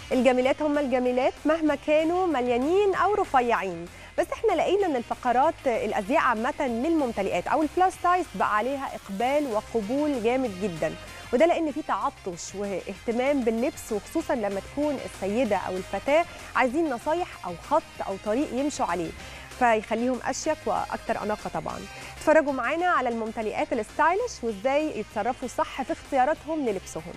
الجميلات هم الجميلات مهما كانوا مليانين او رفيعين بس احنا لقينا ان الفقرات الازياء عامه للممتلئات او البلاس سايز بقى عليها اقبال وقبول جامد جدا وده لان في تعطش واهتمام باللبس وخصوصا لما تكون السيده او الفتاه عايزين نصايح او خط او طريق يمشوا عليه فيخليهم اشيك واكثر اناقه طبعا اتفرجوا معانا على الممتلئات الستايلش وازاي يتصرفوا صح في اختياراتهم للبسهم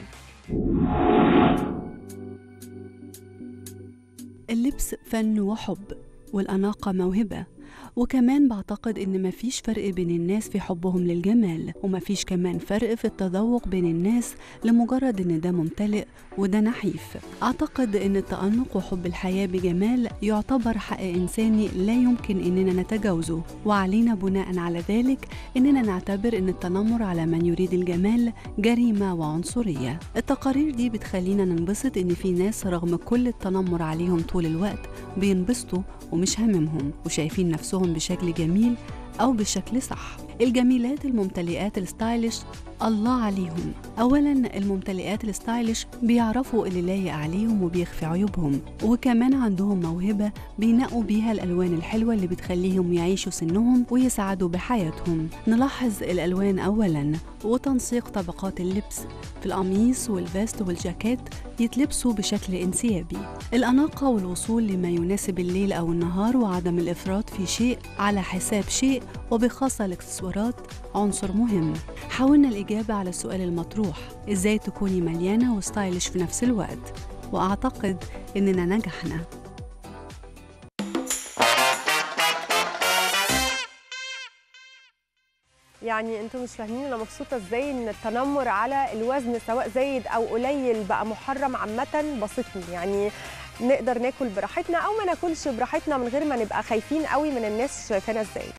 اللبس فن وحب والأناقة موهبة وكمان بعتقد إن مفيش فرق بين الناس في حبهم للجمال ومفيش كمان فرق في التذوق بين الناس لمجرد إن ده ممتلئ وده نحيف أعتقد إن التأنق وحب الحياة بجمال يعتبر حق إنساني لا يمكن إننا نتجاوزه وعلينا بناء على ذلك إننا نعتبر إن التنمر على من يريد الجمال جريمة وعنصرية التقارير دي بتخلينا ننبسط إن في ناس رغم كل التنمر عليهم طول الوقت بينبسطوا ومش هاممهم وشايفين نفسهم بشكل جميل أو بشكل صح الجميلات الممتلئات الستايلش الله عليهم أولا الممتلئات الستايلش بيعرفوا اللي لايق عليهم وبيخفي عيوبهم وكمان عندهم موهبة بينقوا بيها الألوان الحلوة اللي بتخليهم يعيشوا سنهم ويسعدوا بحياتهم نلاحظ الألوان أولا وتنسيق طبقات اللبس في القميص والفيست والجاكيت يتلبسوا بشكل انسيابي الأناقة والوصول لما يناسب الليل أو النهار وعدم الإفراط في شيء على حساب شيء وبخاصة الاكسسوارات عنصر مهم حاولنا الإجابة على السؤال المطروح إزاي تكوني مليانة وستايلش في نفس الوقت وأعتقد إننا نجحنا يعني انتم مش فاهمين انا مبسوطه ازاي ان التنمر على الوزن سواء زايد او قليل بقى محرم عامه بسطني يعني نقدر ناكل براحتنا او ما ناكلش براحتنا من غير ما نبقى خايفين قوي من الناس شايفانا ازاي